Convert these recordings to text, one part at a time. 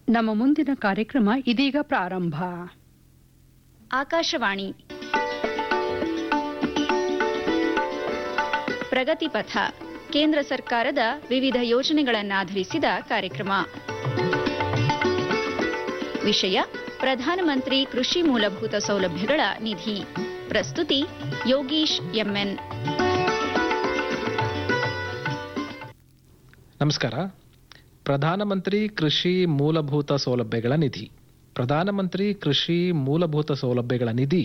ನಮ್ಮ ಮುಂದಿನ ಕಾರ್ಯಕ್ರಮ ಇದೀಗ ಪ್ರಾರಂಭ ಆಕಾಶವಾಣಿ ಪ್ರಗತಿ ಪಥ ಕೇಂದ್ರ ಸರ್ಕಾರದ ವಿವಿಧ ಯೋಜನೆಗಳನ್ನಾಧರಿಸಿದ ಕಾರ್ಯಕ್ರಮ ವಿಷಯ ಪ್ರಧಾನಮಂತ್ರಿ ಕೃಷಿ ಮೂಲಭೂತ ಸೌಲಭ್ಯಗಳ ನಿಧಿ ಪ್ರಸ್ತುತಿ ಯೋಗೀಶ್ ಎಂಎನ್ ನಮಸ್ಕಾರ ಪ್ರಧಾನಮಂತ್ರಿ ಕೃಷಿ ಮೂಲಭೂತ ಸೌಲಭ್ಯಗಳ ನಿಧಿ ಪ್ರಧಾನಮಂತ್ರಿ ಕೃಷಿ ಮೂಲಭೂತ ಸೌಲಭ್ಯಗಳ ನಿಧಿ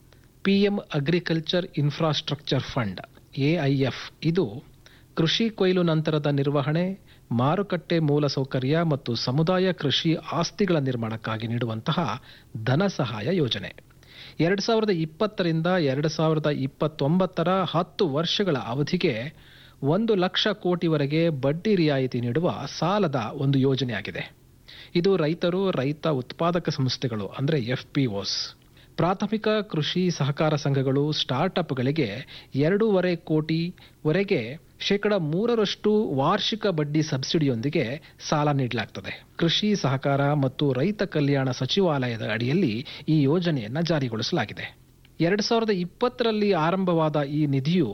P M agriculture infrastructure fund AIF ಇದು ಕೃಷಿ ಕೊಯ್ಲು ನಂತರದ ನಿರ್ವಹಣೆ ಮಾರುಕಟ್ಟೆ ಮೂಲಸೌಕರ್ಯ ಮತ್ತು ಸಮುದಾಯ ಕೃಷಿ ಆಸ್ತಿಗಳ ನಿರ್ಮಾಣಕ್ಕಾಗಿ ನೀಡುವಂತಹ ಧನ ಸಹಾಯ ಯೋಜನೆ ಎರಡು ಸಾವಿರದ ಇಪ್ಪತ್ತರಿಂದ ಎರಡು ಸಾವಿರದ ಇಪ್ಪತ್ತೊಂಬತ್ತರ ಹತ್ತು ವರ್ಷಗಳ ಅವಧಿಗೆ ಒಂದು ಲಕ್ಷ ಕೋಟಿವರೆಗೆ ಬಡ್ಡಿ ರಿಯಾಯಿತಿ ನೀಡುವ ಸಾಲದ ಒಂದು ಯೋಜನೆಯಾಗಿದೆ ಇದು ರೈತರು ರೈತ ಉತ್ಪಾದಕ ಸಂಸ್ಥೆಗಳು ಅಂದರೆ ಎಫ್ ಪಿ ಓಸ್ ಪ್ರಾಥಮಿಕ ಕೃಷಿ ಸಹಕಾರ ಸಂಘಗಳು ಸ್ಟಾರ್ಟ್ಅಪ್ಗಳಿಗೆ ಎರಡೂವರೆ ಕೋಟಿವರೆಗೆ ಶೇಕಡ ಮೂರರಷ್ಟು ವಾರ್ಷಿಕ ಬಡ್ಡಿ ಸಬ್ಸಿಡಿಯೊಂದಿಗೆ ಸಾಲ ನೀಡಲಾಗ್ತದೆ ಕೃಷಿ ಸಹಕಾರ ಮತ್ತು ರೈತ ಕಲ್ಯಾಣ ಸಚಿವಾಲಯದ ಅಡಿಯಲ್ಲಿ ಈ ಯೋಜನೆಯನ್ನು ಜಾರಿಗೊಳಿಸಲಾಗಿದೆ ಎರಡು ಸಾವಿರದ ಇಪ್ಪತ್ತರಲ್ಲಿ ಆರಂಭವಾದ ಈ ನಿಧಿಯು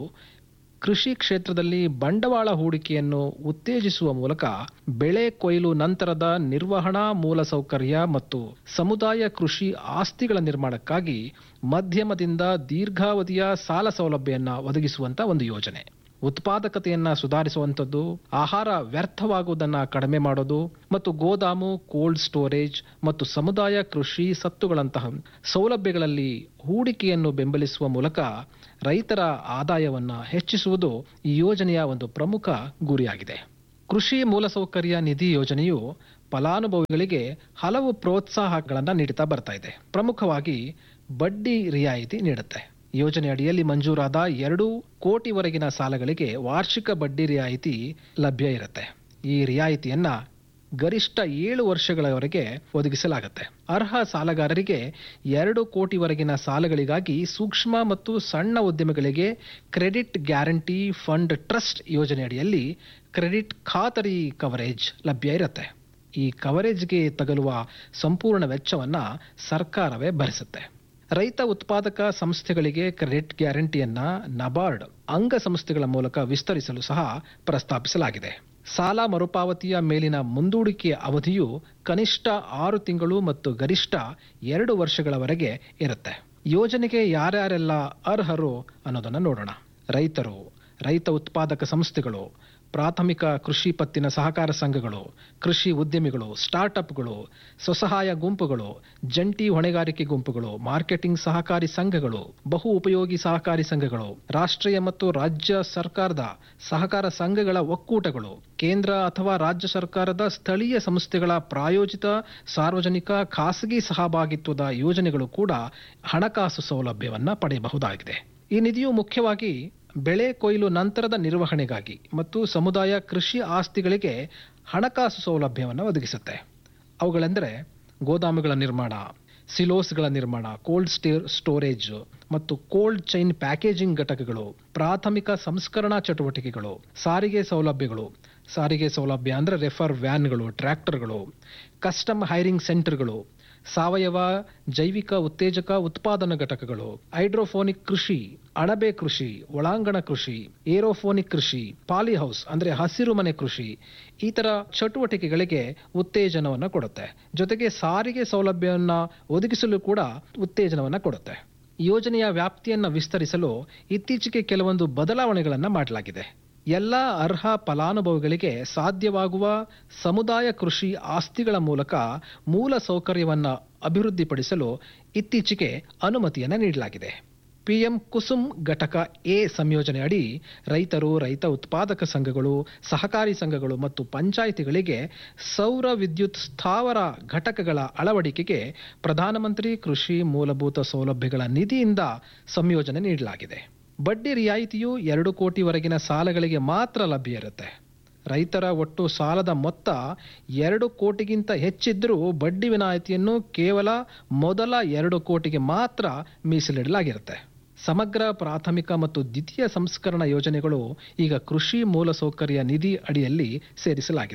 ಕೃಷಿ ಕ್ಷೇತ್ರದಲ್ಲಿ ಬಂಡವಾಳ ಹೂಡಿಕೆಯನ್ನು ಉತ್ತೇಜಿಸುವ ಮೂಲಕ ಬೆಳೆ ಕೊಯ್ಲು ನಂತರದ ನಿರ್ವಹಣಾ ಮೂಲಸೌಕರ್ಯ ಮತ್ತು ಸಮುದಾಯ ಕೃಷಿ ಆಸ್ತಿಗಳ ನಿರ್ಮಾಣಕ್ಕಾಗಿ ಮಧ್ಯಮದಿಂದ ದೀರ್ಘಾವಧಿಯ ಸಾಲ ಸೌಲಭ್ಯವನ್ನು ಒದಗಿಸುವಂತ ಒಂದು ಯೋಜನೆ ಉತ್ಪಾದಕತೆಯನ್ನ ಸುಧಾರಿಸುವಂಥದ್ದು ಆಹಾರ ವ್ಯರ್ಥವಾಗುವುದನ್ನು ಕಡಿಮೆ ಮಾಡೋದು ಮತ್ತು ಗೋದಾಮು ಕೋಲ್ಡ್ ಸ್ಟೋರೇಜ್ ಮತ್ತು ಸಮುದಾಯ ಕೃಷಿ ಸತ್ತುಗಳಂತಹ ಸೌಲಭ್ಯಗಳಲ್ಲಿ ಹೂಡಿಕೆಯನ್ನು ಬೆಂಬಲಿಸುವ ಮೂಲಕ ರೈತರ ಆದಾಯವನ್ನು ಹೆಚ್ಚಿಸುವುದು ಈ ಯೋಜನೆಯ ಒಂದು ಪ್ರಮುಖ ಗುರಿಯಾಗಿದೆ ಕೃಷಿ ಮೂಲಸೌಕರ್ಯ ನಿಧಿ ಯೋಜನೆಯು ಫಲಾನುಭವಿಗಳಿಗೆ ಹಲವು ಪ್ರೋತ್ಸಾಹಗಳನ್ನು ನೀಡುತ್ತಾ ಬರ್ತಾ ಇದೆ ಪ್ರಮುಖವಾಗಿ ಬಡ್ಡಿ ರಿಯಾಯಿತಿ ನೀಡುತ್ತೆ ಯೋಜನೆ ಅಡಿಯಲ್ಲಿ ಮಂಜೂರಾದ ಎರಡು ಕೋಟಿವರೆಗಿನ ಸಾಲಗಳಿಗೆ ವಾರ್ಷಿಕ ಬಡ್ಡಿ ರಿಯಾಯಿತಿ ಲಭ್ಯ ಇರುತ್ತೆ ಈ ರಿಯಾಯಿತಿಯನ್ನ ಗರಿಷ್ಠ ಏಳು ವರ್ಷಗಳವರೆಗೆ ಒದಗಿಸಲಾಗುತ್ತೆ ಅರ್ಹ ಸಾಲಗಾರರಿಗೆ ಎರಡು ಕೋಟಿವರೆಗಿನ ಸಾಲಗಳಿಗಾಗಿ ಸೂಕ್ಷ್ಮ ಮತ್ತು ಸಣ್ಣ ಉದ್ಯಮಗಳಿಗೆ ಕ್ರೆಡಿಟ್ ಗ್ಯಾರಂಟಿ ಫಂಡ್ ಟ್ರಸ್ಟ್ ಯೋಜನೆಯಡಿಯಲ್ಲಿ ಕ್ರೆಡಿಟ್ ಖಾತರಿ ಕವರೇಜ್ ಲಭ್ಯ ಇರುತ್ತೆ ಈ ಕವರೇಜ್ಗೆ ತಗಲುವ ಸಂಪೂರ್ಣ ವೆಚ್ಚವನ್ನ ಸರ್ಕಾರವೇ ಭರಿಸುತ್ತೆ ರೈತ ಉತ್ಪಾದಕ ಸಂಸ್ಥೆಗಳಿಗೆ ಕ್ರೆಡಿಟ್ ಗ್ಯಾರಂಟಿಯನ್ನ ನಬಾರ್ಡ್ ಅಂಗ ಸಂಸ್ಥೆಗಳ ಮೂಲಕ ವಿಸ್ತರಿಸಲು ಸಹ ಪ್ರಸ್ತಾಪಿಸಲಾಗಿದೆ ಸಾಲ ಮರುಪಾವತಿಯ ಮೇಲಿನ ಮುಂದೂಡಿಕೆಯ ಅವಧಿಯು ಕನಿಷ್ಠ ಆರು ತಿಂಗಳು ಮತ್ತು ಗರಿಷ್ಠ ಎರಡು ವರ್ಷಗಳವರೆಗೆ ಇರುತ್ತೆ ಯೋಜನೆಗೆ ಯಾರ್ಯಾರೆಲ್ಲ ಅರ್ಹರು ಅನ್ನೋದನ್ನು ನೋಡೋಣ ರೈತರು ರೈತ ಉತ್ಪಾದಕ ಸಂಸ್ಥೆಗಳು ಪ್ರಾಥಮಿಕ ಕೃಷಿ ಪತ್ತಿನ ಸಹಕಾರ ಸಂಘಗಳು ಕೃಷಿ ಉದ್ಯಮಿಗಳು ಸ್ಟಾರ್ಟ್ಅಪ್ಗಳು ಸ್ವಸಹಾಯ ಗುಂಪುಗಳು ಜಂಟಿ ಹೊಣೆಗಾರಿಕೆ ಗುಂಪುಗಳು ಮಾರ್ಕೆಟಿಂಗ್ ಸಹಕಾರಿ ಸಂಘಗಳು ಬಹು ಉಪಯೋಗಿ ಸಹಕಾರಿ ಸಂಘಗಳು ರಾಷ್ಟ್ರೀಯ ಮತ್ತು ರಾಜ್ಯ ಸರ್ಕಾರದ ಸಹಕಾರ ಸಂಘಗಳ ಒಕ್ಕೂಟಗಳು ಕೇಂದ್ರ ಅಥವಾ ರಾಜ್ಯ ಸರ್ಕಾರದ ಸ್ಥಳೀಯ ಸಂಸ್ಥೆಗಳ ಪ್ರಾಯೋಜಿತ ಸಾರ್ವಜನಿಕ ಖಾಸಗಿ ಸಹಭಾಗಿತ್ವದ ಯೋಜನೆಗಳು ಕೂಡ ಹಣಕಾಸು ಸೌಲಭ್ಯವನ್ನ ಪಡೆಯಬಹುದಾಗಿದೆ ಈ ನಿಧಿಯು ಮುಖ್ಯವಾಗಿ ಬೆಳೆ ಕೊಯ್ಲು ನಂತರದ ನಿರ್ವಹಣೆಗಾಗಿ ಮತ್ತು ಸಮುದಾಯ ಕೃಷಿ ಆಸ್ತಿಗಳಿಗೆ ಹಣಕಾಸು ಸೌಲಭ್ಯವನ್ನು ಒದಗಿಸುತ್ತೆ ಅವುಗಳೆಂದರೆ ಗೋದಾಮುಗಳ ನಿರ್ಮಾಣ ಸಿಲೋಸ್ಗಳ ನಿರ್ಮಾಣ ಕೋಲ್ಡ್ ಸ್ಟೇ ಸ್ಟೋರೇಜ್ ಮತ್ತು ಕೋಲ್ಡ್ ಚೈನ್ ಪ್ಯಾಕೇಜಿಂಗ್ ಘಟಕಗಳು ಪ್ರಾಥಮಿಕ ಸಂಸ್ಕರಣಾ ಚಟುವಟಿಕೆಗಳು ಸಾರಿಗೆ ಸೌಲಭ್ಯಗಳು ಸಾರಿಗೆ ಸೌಲಭ್ಯ ಅಂದರೆ ರೆಫರ್ ವ್ಯಾನ್ಗಳು ಟ್ರ್ಯಾಕ್ಟರ್ಗಳು ಕಸ್ಟಮ್ ಹೈರಿಂಗ್ ಸೆಂಟರ್ಗಳು ಸಾವಯವ ಜೈವಿಕ ಉತ್ತೇಜಕ ಉತ್ಪಾದನಾ ಘಟಕಗಳು ಹೈಡ್ರೋಫೋನಿಕ್ ಕೃಷಿ ಅಣಬೆ ಕೃಷಿ ಒಳಾಂಗಣ ಕೃಷಿ ಏರೋಫೋನಿಕ್ ಕೃಷಿ ಪಾಲಿಹೌಸ್ ಅಂದ್ರೆ ಹಸಿರು ಮನೆ ಕೃಷಿ ಈ ತರ ಚಟುವಟಿಕೆಗಳಿಗೆ ಉತ್ತೇಜನವನ್ನು ಕೊಡುತ್ತೆ ಜೊತೆಗೆ ಸಾರಿಗೆ ಸೌಲಭ್ಯವನ್ನ ಒದಗಿಸಲು ಕೂಡ ಉತ್ತೇಜನವನ್ನು ಕೊಡುತ್ತೆ ಯೋಜನೆಯ ವ್ಯಾಪ್ತಿಯನ್ನ ವಿಸ್ತರಿಸಲು ಇತ್ತೀಚೆಗೆ ಕೆಲವೊಂದು ಬದಲಾವಣೆಗಳನ್ನು ಮಾಡಲಾಗಿದೆ ಎಲ್ಲ ಅರ್ಹ ಫಲಾನುಭವಿಗಳಿಗೆ ಸಾಧ್ಯವಾಗುವ ಸಮುದಾಯ ಕೃಷಿ ಆಸ್ತಿಗಳ ಮೂಲಕ ಮೂಲ ಸೌಕರ್ಯವನ್ನು ಅಭಿವೃದ್ಧಿಪಡಿಸಲು ಇತ್ತೀಚೆಗೆ ಅನುಮತಿಯನ್ನು ನೀಡಲಾಗಿದೆ ಪಿಎಂ ಕುಸುಮ್ ಘಟಕ ಎ ಸಂಯೋಜನೆ ಅಡಿ ರೈತರು ರೈತ ಉತ್ಪಾದಕ ಸಂಘಗಳು ಸಹಕಾರಿ ಸಂಘಗಳು ಮತ್ತು ಪಂಚಾಯಿತಿಗಳಿಗೆ ಸೌರ ವಿದ್ಯುತ್ ಸ್ಥಾವರ ಘಟಕಗಳ ಅಳವಡಿಕೆಗೆ ಪ್ರಧಾನಮಂತ್ರಿ ಕೃಷಿ ಮೂಲಭೂತ ಸೌಲಭ್ಯಗಳ ನಿಧಿಯಿಂದ ಸಂಯೋಜನೆ ನೀಡಲಾಗಿದೆ ಬಡ್ಡಿ ರಿಯಾಯಿತಿಯು ಎರಡು ಕೋಟಿವರೆಗಿನ ಸಾಲಗಳಿಗೆ ಮಾತ್ರ ಲಭ್ಯ ಇರುತ್ತೆ ರೈತರ ಒಟ್ಟು ಸಾಲದ ಮೊತ್ತ ಎರಡು ಕೋಟಿಗಿಂತ ಹೆಚ್ಚಿದ್ರೂ ಬಡ್ಡಿ ವಿನಾಯಿತಿಯನ್ನು ಕೇವಲ ಮೊದಲ ಎರಡು ಕೋಟಿಗೆ ಮಾತ್ರ ಮೀಸಲಿಡಲಾಗಿರುತ್ತೆ ಸಮಗ್ರ ಪ್ರಾಥಮಿಕ ಮತ್ತು ದ್ವಿತೀಯ ಸಂಸ್ಕರಣ ಯೋಜನೆಗಳು ಈಗ ಕೃಷಿ ಮೂಲಸೌಕರ್ಯ ನಿಧಿ ಅಡಿಯಲ್ಲಿ ಸೇರಿಸಲಾಗಿದೆ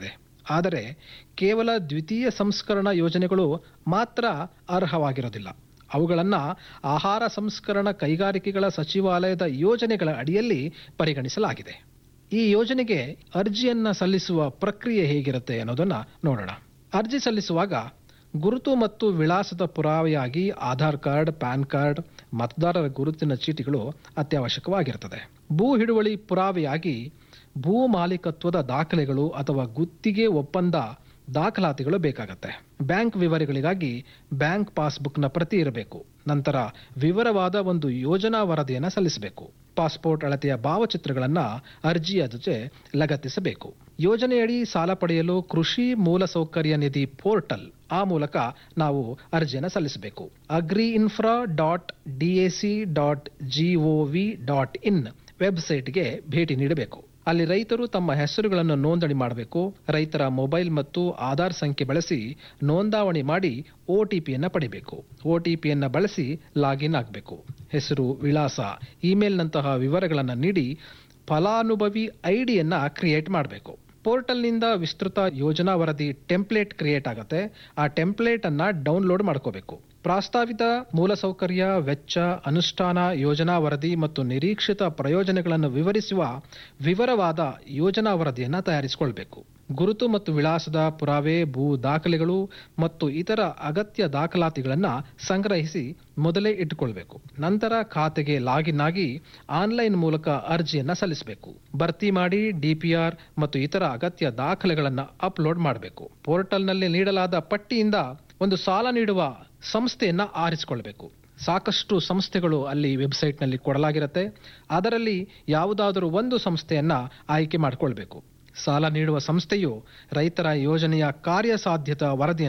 ಆದರೆ ಕೇವಲ ದ್ವಿತೀಯ ಸಂಸ್ಕರಣ ಯೋಜನೆಗಳು ಮಾತ್ರ ಅರ್ಹವಾಗಿರೋದಿಲ್ಲ ಅವುಗಳನ್ನು ಆಹಾರ ಸಂಸ್ಕರಣ ಕೈಗಾರಿಕೆಗಳ ಸಚಿವಾಲಯದ ಯೋಜನೆಗಳ ಅಡಿಯಲ್ಲಿ ಪರಿಗಣಿಸಲಾಗಿದೆ ಈ ಯೋಜನೆಗೆ ಅರ್ಜಿಯನ್ನ ಸಲ್ಲಿಸುವ ಪ್ರಕ್ರಿಯೆ ಹೇಗಿರುತ್ತೆ ಅನ್ನೋದನ್ನ ನೋಡೋಣ ಅರ್ಜಿ ಸಲ್ಲಿಸುವಾಗ ಗುರುತು ಮತ್ತು ವಿಳಾಸದ ಪುರಾವೆಯಾಗಿ ಆಧಾರ್ ಕಾರ್ಡ್ ಪ್ಯಾನ್ ಕಾರ್ಡ್ ಮತದಾರರ ಗುರುತಿನ ಚೀಟಿಗಳು ಅತ್ಯವಶ್ಯಕವಾಗಿರುತ್ತದೆ ಭೂ ಹಿಡುವಳಿ ಪುರಾವೆಯಾಗಿ ಭೂ ಮಾಲೀಕತ್ವದ ದಾಖಲೆಗಳು ಅಥವಾ ಗುತ್ತಿಗೆ ಒಪ್ಪಂದ ದಾಖಲಾತಿಗಳು ಬೇಕಾಗತ್ತೆ ಬ್ಯಾಂಕ್ ವಿವರಗಳಿಗಾಗಿ ಬ್ಯಾಂಕ್ ಪಾಸ್ಬುಕ್ನ ಪ್ರತಿ ಇರಬೇಕು ನಂತರ ವಿವರವಾದ ಒಂದು ಯೋಜನಾ ವರದಿಯನ್ನು ಸಲ್ಲಿಸಬೇಕು ಪಾಸ್ಪೋರ್ಟ್ ಅಳತೆಯ ಭಾವಚಿತ್ರಗಳನ್ನು ಅರ್ಜಿಯ ಜೊತೆ ಲಗತ್ತಿಸಬೇಕು ಯೋಜನೆಯಡಿ ಸಾಲ ಪಡೆಯಲು ಕೃಷಿ ಮೂಲಸೌಕರ್ಯ ನಿಧಿ ಪೋರ್ಟಲ್ ಆ ಮೂಲಕ ನಾವು ಅರ್ಜಿಯನ್ನು ಸಲ್ಲಿಸಬೇಕು agri infra dot DAC dot GOV dot in ವೆಬ್ಸೈಟ್ಗೆ ಭೇಟಿ ನೀಡಬೇಕು ಅಲ್ಲಿ ರೈತರು ತಮ್ಮ ಹೆಸರುಗಳನ್ನು ನೋಂದಣಿ ಮಾಡಬೇಕು ರೈತರ ಮೊಬೈಲ್ ಮತ್ತು ಆಧಾರ್ ಸಂಖ್ಯೆ ಬಳಸಿ ನೋಂದಾವಣಿ ಮಾಡಿ ಒ ಟಿ ಪಿಯನ್ನು ಪಡಿಬೇಕು ಒ ಟಿ ಪಿಯನ್ನು ಬಳಸಿ ಲಾಗಿನ್ ಆಗಬೇಕು ಹೆಸರು ವಿಳಾಸ ಇಮೇಲ್ನಂತಹ ವಿವರಗಳನ್ನು ನೀಡಿ ಫಲಾನುಭವಿ ಐಡಿಯನ್ನು ಕ್ರಿಯೇಟ್ ಮಾಡಬೇಕು ಪೋರ್ಟಲ್ನಿಂದ ವಿಸ್ತೃತ ಯೋಜನಾ ವರದಿ ಟೆಂಪ್ಲೇಟ್ ಕ್ರಿಯೇಟ್ ಆಗುತ್ತೆ ಆ ಟೆಂಪ್ಲೇಟ್ ಅನ್ನ ಡೌನ್ಲೋಡ್ ಮಾಡ್ಕೋಬೇಕು ಪ್ರಾಸ್ತಾವಿತ ಮೂಲಸೌಕರ್ಯ ವೆಚ್ಚ ಅನುಷ್ಠಾನ ಯೋಜನಾ ವರದಿ ಮತ್ತು ನಿರೀಕ್ಷಿತ ಪ್ರಯೋಜನಗಳನ್ನು ವಿವರಿಸುವ ವಿವರವಾದ ಯೋಜನಾ ವರದಿಯನ್ನು ತಯಾರಿಸಿಕೊಳ್ಬೇಕು ಗುರುತು ಮತ್ತು ವಿಳಾಸದ ಪುರಾವೆ ಭೂ ದಾಖಲೆಗಳು ಮತ್ತು ಇತರ ಅಗತ್ಯ ದಾಖಲಾತಿಗಳನ್ನು ಸಂಗ್ರಹಿಸಿ ಮೊದಲೇ ಇಟ್ಟುಕೊಳ್ಬೇಕು ನಂತರ ಖಾತೆಗೆ ಲಾಗಿನ್ ಆಗಿ ಆನ್ಲೈನ್ ಮೂಲಕ ಅರ್ಜಿಯನ್ನ ಸಲ್ಲಿಸಬೇಕು ಭರ್ತಿ ಮಾಡಿ ಡಿಪಿಆರ್ ಮತ್ತು ಇತರ ಅಗತ್ಯ ದಾಖಲೆಗಳನ್ನು ಅಪ್ಲೋಡ್ ಮಾಡಬೇಕು ಪೋರ್ಟಲ್ನಲ್ಲಿ ನೀಡಲಾದ ಪಟ್ಟಿಯಿಂದ ಒಂದು ಸಾಲ ನೀಡುವ ಸಂಸ್ಥೆಯನ್ನ ಆರಿಸಿಕೊಳ್ಬೇಕು ಸಾಕಷ್ಟು ಸಂಸ್ಥೆಗಳು ಅಲ್ಲಿ ವೆಬ್ಸೈಟ್ನಲ್ಲಿ ಕೊಡಲಾಗಿರುತ್ತೆ ಅದರಲ್ಲಿ ಯಾವುದಾದರೂ ಒಂದು ಸಂಸ್ಥೆಯನ್ನ ಆಯ್ಕೆ ಮಾಡಿಕೊಳ್ಬೇಕು ಸಾಲ ನೀಡುವ ಸಂಸ್ಥೆಯು ರೈತರ ಯೋಜನೆಯ ಕಾರ್ಯಸಾಧ್ಯತಾ ವರದಿಯನ್ನು